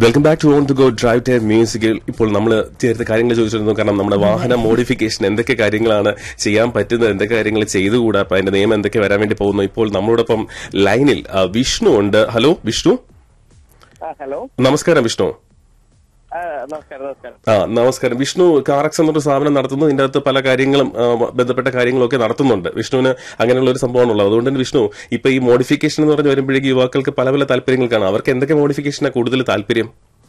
Welcome back to on to go drive time മ്യൂസിക്കിൽ ഇപ്പോൾ നമ്മൾ ചേർത്ത കാര്യങ്ങൾ ചോദിച്ചിരുന്നു കാരണം നമ്മുടെ വാഹന മോഡിഫിക്കേഷൻ എന്തൊക്കെ കാര്യങ്ങളാണ് ചെയ്യാൻ പറ്റുന്നത് എന്തൊക്കെ കാര്യങ്ങൾ ചെയ്തുകൂടാ അപ്പൊ അതിന്റെ നിയമം എന്തൊക്കെ വരാൻ വേണ്ടി പോകുന്നു ഇപ്പോൾ നമ്മളോടൊപ്പം ലൈനിൽ ആ, വിഷ്ണു ഉണ്ട് ഹലോ വിഷ്ണു ആ ഹലോ നമസ്കാരം വിഷ്ണു ആ നമസ്കാരം നമസ്കാരം ആ നമസ്കാരം വിഷ്ണു കാറക്സ് എന്നൊരു സ്ഥാപനം നടത്തുന്നു ഇതിന്റെ അകത്ത് പല കാര്യങ്ങളും ആ, ബന്ധപ്പെട്ട കാര്യങ്ങളൊക്കെ നടത്തുന്നുണ്ട് വിഷ്ണുവിന് അങ്ങനെയുള്ള ഒരു സംഭവമാണുള്ളത് അതുകൊണ്ട് തന്നെ വിഷ്ണു ഇപ്പൊ ഈ മോഡിഫിക്കേഷൻ എന്ന് പറഞ്ഞ് വരുമ്പോഴേക്ക് യുവാക്കൾക്ക് പല പല താല്പര്യങ്ങൾ കാണാം അവർക്ക് എന്തൊക്കെ മോഡിഫിക്കേഷനാണ് കൂടുതൽ താല്പര്യം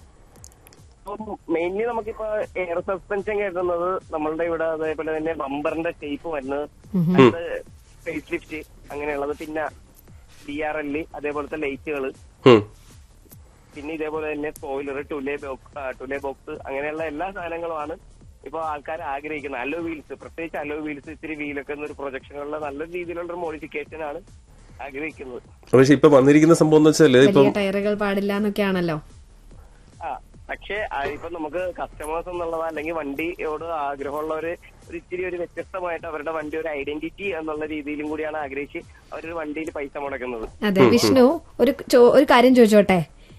മെയിൻലി നമുക്കിപ്പോ എയർ സസ്പെൻഷൻ കേൾക്കുന്നത് നമ്മളുടെ ഇവിടെ അതേപോലെ തന്നെ ബമ്പറിന്റെ ഷേപ്പ് വരുന്നത് അത് ഫേസ് ലിഫ്റ്റ് അങ്ങനെയുള്ളത് പിന്നെ ഡി ആർ എൽ അതേപോലത്തെ ലൈറ്റുകൾ ഉം. പിന്നെ ഇതേപോലെ തന്നെ spoiler tool box tool box അങ്ങനെയുള്ള എല്ലാ സാധനങ്ങളുമാണ് ഇപ്പൊ ആൾക്കാർ ആഗ്രഹിക്കുന്നത് അലോ വീൽസ് പ്രത്യേകിച്ച് അലോ വീൽസ് ഇത്തിരി വീലൊക്കെ ഒരു പ്രൊജക്ഷനുള്ള നല്ല രീതിയിലുള്ള ഒരു മോഡിഫിക്കേഷൻ ആണ് ആഗ്രഹിക്കുന്നത് പക്ഷെ ഇപ്പൊ വന്നിരിക്കുന്ന സംഭവം എന്ന് വെച്ചാൽ ഇപ്പം വലിയ ടയറുകൾ പാടില്ല എന്നൊക്കെയാണല്ലോ ആ പക്ഷേ ആ, ഇപ്പൊ നമുക്ക് കസ്റ്റമേഴ്സ് എന്നുള്ളത് അല്ലെങ്കിൽ വണ്ടിയോട് ആഗ്രഹമുള്ളവര് ഒരു ഇച്ചിരി ഒരു വ്യത്യസ്തമായിട്ട് അവരുടെ വണ്ടി ഒരു ഐഡന്റിറ്റി എന്നുള്ള രീതിയിലും കൂടിയാണ് ആഗ്രഹിച്ച് അവരൊരു വണ്ടിയിൽ പൈസ മുടക്കുന്നത് അതെ വിഷ്ണു ഒരു ചോ- ഒരു കാര്യം ചോദിച്ചോട്ടെ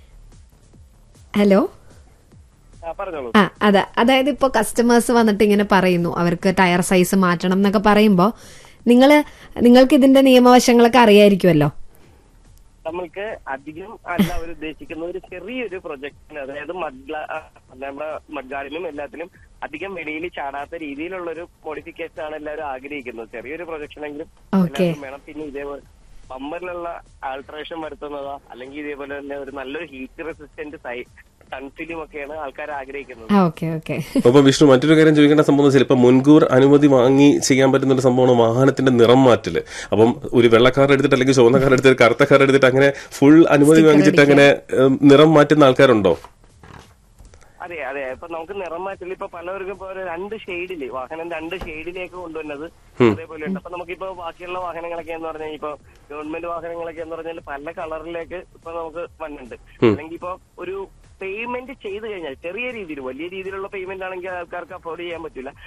ഹലോ ആ, പറഞ്ഞോളൂ ആ അതെ അതായത് ഇപ്പൊ കസ്റ്റമേഴ്സ് വന്നിട്ട് ഇങ്ങനെ പറയുന്നു അവർക്ക് ടയർ സൈസ് മാറ്റണം എന്നൊക്കെ പറയുമ്പോ നിങ്ങള് നിങ്ങൾക്ക് ഇതിന്റെ നിയമവശങ്ങളൊക്കെ അറിയായിരിക്കുമല്ലോ നമ്മൾക്ക് അധികം അല്ല അവർ ഉദ്ദേശിക്കുന്ന ഒരു ചെറിയൊരു പ്രൊജക്ടിന് അതായത് മഡ്ല ആ, നമ്മുടെ മഡ്ഗാർഡിനും എല്ലാത്തിനും അധികം വെളിയിൽ ചാടാത്ത രീതിയിലുള്ള ഒരു മോഡിഫിക്കേഷൻ ആണ് എല്ലാവരും ആഗ്രഹിക്കുന്നത് ചെറിയൊരു പ്രൊജക്ഷൻ എങ്കിലും ഓക്കെ എല്ലാവർക്കും വേണം പിന്നെ ഇതേപോലെ പമ്പറിലുള്ള ആൾട്രേഷൻ വരുത്തുന്നതോ അല്ലെങ്കിൽ ഇതേപോലെ തന്നെ ഒരു നല്ലൊരു ഹീറ്റ് റെസിസ്റ്റന്റ് സൺഫിലും ഒക്കെയാണ് ആൾക്കാർ ആഗ്രഹിക്കുന്നത് ആ ഓക്കെ ഓക്കെ അപ്പൊ വിഷ്ണു മറ്റൊരു കാര്യം ചോദിക്കേണ്ട സംഭവം എന്ന് വെച്ചാൽ ഇപ്പൊ മുൻകൂർ അനുമതി വാങ്ങി ചെയ്യാൻ പറ്റുന്ന ഒരു സംഭവമാണ് വാഹനത്തിന്റെ നിറം മാറ്റല് അപ്പം ഒരു വെള്ളക്കാർ എടുത്തിട്ട് അല്ലെങ്കിൽ ചുവന്ന കാർ എടുത്തിട്ട് കറുത്ത കാർ എടുത്തിട്ട് അങ്ങനെ ഫുൾ അനുമതി Sticker വാങ്ങിച്ചിട്ട് അങ്ങനെ ഉം, നിറം മാറ്റുന്ന ആൾക്കാരുണ്ടോ അതെ അതെ ഇപ്പൊ നമുക്ക് നിറം മാറ്റൽ ഇപ്പൊ പലവർക്കും ഇപ്പൊ ഒരു രണ്ട് ഷെയ്ഡില് വാഹനം രണ്ട് ഷെയ്ഡിലേക്ക് കൊണ്ടുവന്നത് അതേപോലെ ഉണ്ട് അപ്പൊ നമുക്കിപ്പോ ബാക്കിയുള്ള വാഹനങ്ങളൊക്കെ എന്ന് പറഞ്ഞാൽ ഇപ്പൊ ഗവൺമെന്റ് വാഹനങ്ങളൊക്കെ എന്ന് പറഞ്ഞാൽ പല കളറിലേക്ക് ഇപ്പൊ നമുക്ക് വന്നുണ്ട് അല്ലെങ്കിൽ ഇപ്പൊ ഒരു പേയ്മെന്റ് ചെയ്ത് കഴിഞ്ഞാൽ ചെറിയ രീതിയിൽ വലിയ രീതിയിലുള്ള പേയ്മെന്റ് ആണെങ്കിൽ ആൾക്കാർക്ക് അഫോർഡ് ചെയ്യാൻ പറ്റില്ല